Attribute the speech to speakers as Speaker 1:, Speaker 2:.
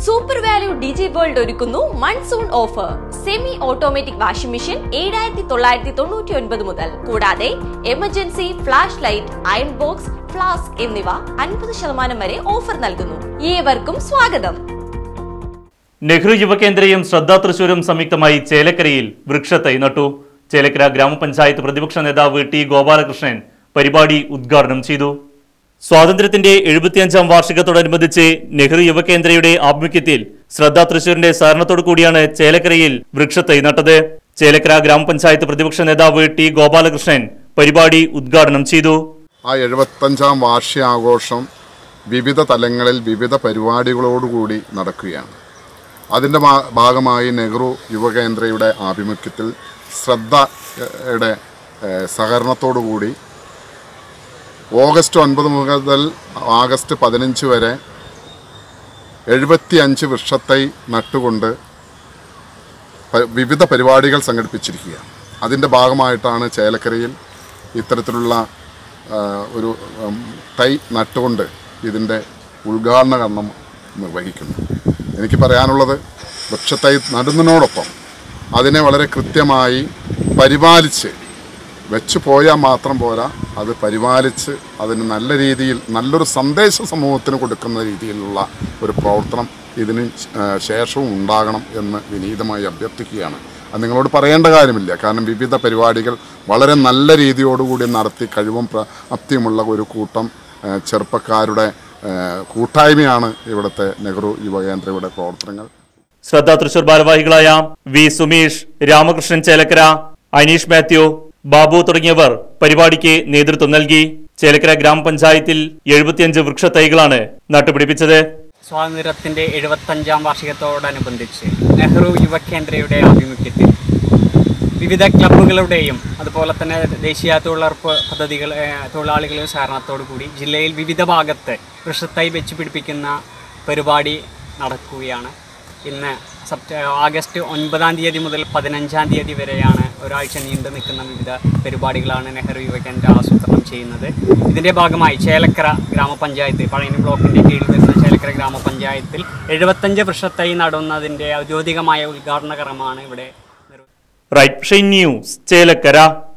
Speaker 1: super value digi world ഒരുക്കുന്നു monsoon offer semi automatic washing machine ഏഴായിരത്തി തൊള്ളായിരത്തി തൊണ്ണൂറ്റി ഒൻപത് മുതൽ കൂടാതെ emergency flash light iron box flask എന്നിവ അൻപത് ശതമാനം വരെ ഓഫർ നൽകുന്നു ഏവർക്കും സ്വാഗതം
Speaker 2: നെഹ്റു യുവകേന്ദ്രയും ശ്രദ്ധാ തൃശൂരും സംയുക്തമായി ചേലക്കരയിൽ വൃക്ഷത്തൈ നട്ടു ചേലക്കര ഗ്രാമപഞ്ചായത്ത് പ്രതിപക്ഷ നേതാവ് ടി ഗോപാലകൃഷ്ണൻ പരിപാടി ഉദ്ഘാടനം ചെയ്തു സ്വാതന്ത്ര്യത്തിന്റെ എഴുപത്തിയഞ്ചാം വാർഷികത്തോടനുബന്ധിച്ച് നെഹ്റു യുവകേന്ദ്രയുടെ ആഭിമുഖ്യത്തിൽ ശ്രദ്ധാ തൃശൂരിന്റെ സഹകരണത്തോടു കൂടിയാണ് ചേലക്കരയിൽ വൃക്ഷത്തൈ നട്ടത് ചേലക്കര ഗ്രാമപഞ്ചായത്ത് പ്രതിപക്ഷ നേതാവ് ടി ഗോപാലകൃഷ്ണൻ പരിപാടി ഉദ്ഘാടനം ചെയ്തു
Speaker 3: ആ എഴുപത്തഞ്ചാം വാർഷികാഘോഷം വിവിധ തലങ്ങളിൽ വിവിധ പരിപാടികളോടുകൂടി നടക്കുകയാണ് അതിൻ്റെ ഭാ- ഭാഗമായി നെഹ്റു യുവകേന്ദ്രയുടെ ആഭിമുഖ്യത്തിൽ ശ്രദ്ധയുടെ ഏഹ്, സഹകരണത്തോടുകൂടി ഓഗസ്റ്റ് ഒൻപത് മുതൽ ആഗസ്റ്റ് പതിനഞ്ച് വരെ എഴുപത്തി അഞ്ച് വൃക്ഷത്തൈ നട്ടുകൊണ്ട് പ- വിവിധ പരിപാടികൾ സംഘടിപ്പിച്ചിരിക്കുകയാണ് അതിൻ്റെ ഭാഗമായിട്ടാണ് ചേലക്കരയിൽ ഇത്തരത്തിലുള്ള ആ, ഒരു ഉം, തൈ നട്ടുകൊണ്ട് ഇതിൻ്റെ ഉദ്ഘാടന കർമ്മം നിർവഹിക്കുന്നു എനിക്ക് പറയാനുള്ളത് വൃക്ഷത്തൈ നടുന്നതിനോടൊപ്പം അതിനെ വളരെ കൃത്യമായി പരിപാലിച്ച് വെച്ച് പോയാൽ മാത്രം പോരാ അത് പരിപാലിച്ച് അതിന് നല്ല രീതിയിൽ നല്ലൊരു സന്ദേശം സമൂഹത്തിന് കൊടുക്കുന്ന രീതിയിലുള്ള ഒരു പ്രവർത്തനം ഇതിന് ആ, ശേഷവും ഉണ്ടാകണം എന്ന് വിനീതമായി അഭ്യർത്ഥിക്കുകയാണ് അത് നിങ്ങളോട് പറയേണ്ട കാര്യമില്ല കാരണം വിവിധ പരിപാടികൾ വളരെ നല്ല രീതിയോടുകൂടി നടത്തി കഴിവും പ്രാപ്തിയുമുള്ള ഒരു കൂട്ടം ആ, ചെറുപ്പക്കാരുടെ ആ, കൂട്ടായ്മയാണ് ഇവിടുത്തെ നെഹ്റു യുവകേന്ദ്രയുടെ പ്രവർത്തനങ്ങൾ
Speaker 2: ശ്രദ്ധാ തൃശൂർ ഭാരവാഹികളായ വി സുമീഷ് രാമകൃഷ്ണൻ ചേലക്കര അനീഷ് മാത്യു ബാബു തുടങ്ങിയവർ പരിപാടിക്ക് നേതൃത്വം നൽകി ചേലക്കര ഗ്രാമപഞ്ചായത്തിൽ എഴുപത്തിയഞ്ച് വൃക്ഷത്തൈകളാണ് നട്ടുപിടിപ്പിച്ചത്
Speaker 4: സ്വാതന്ത്ര്യത്തിന്റെ എഴുപത്തഞ്ചാം വാർഷികത്തോടനുബന്ധിച്ച് നെഹ്റു യുവകേന്ദ്രയുടെ ആഭിമുഖ്യത്തിൽ വിവിധ ക്ലബ്ബുകളുടെയും അതുപോലെ തന്നെ ദേശീയ തൊഴിലുറപ്പ് പദ്ധതികൾ ഏഹ്, തൊഴിലാളികളുടെ സഹകരണത്തോടു കൂടി ജില്ലയിൽ വിവിധ ഭാഗത്ത് വൃക്ഷത്തൈ വെച്ച് പിടിപ്പിക്കുന്ന പരിപാടി നടക്കുകയാണ് ഇന്ന് സെപ്റ്റ ആഗസ്റ്റ് ഒൻപതാം തീയതി മുതൽ പതിനഞ്ചാം തീയതി വരെയാണ് ഒരാഴ്ച നീണ്ടു നിൽക്കുന്ന വിവിധ പരിപാടികളാണ് നെഹ്റു യുവകേന്ദ്ര ആസൂത്രണം ചെയ്യുന്നത് ഇതിൻ്റെ ഭാഗമായി ചേലക്കര ഗ്രാമപഞ്ചായത്ത് പഴയനി ബ്ലോക്കിൻ്റെ കീഴിൽ വരുന്ന ചേലക്കര ഗ്രാമപഞ്ചായത്തിൽ എഴുപത്തഞ്ച് വൃക്ഷത്തൈ നടുന്നതിൻ്റെ ഔദ്യോഗികമായ ഉദ്ഘാടന കർമ്മമാണ് ഇവിടെ നിർവഹിക്കുന്നത്
Speaker 2: റൈറ്റ് ന്യൂസ് ചേലക്കര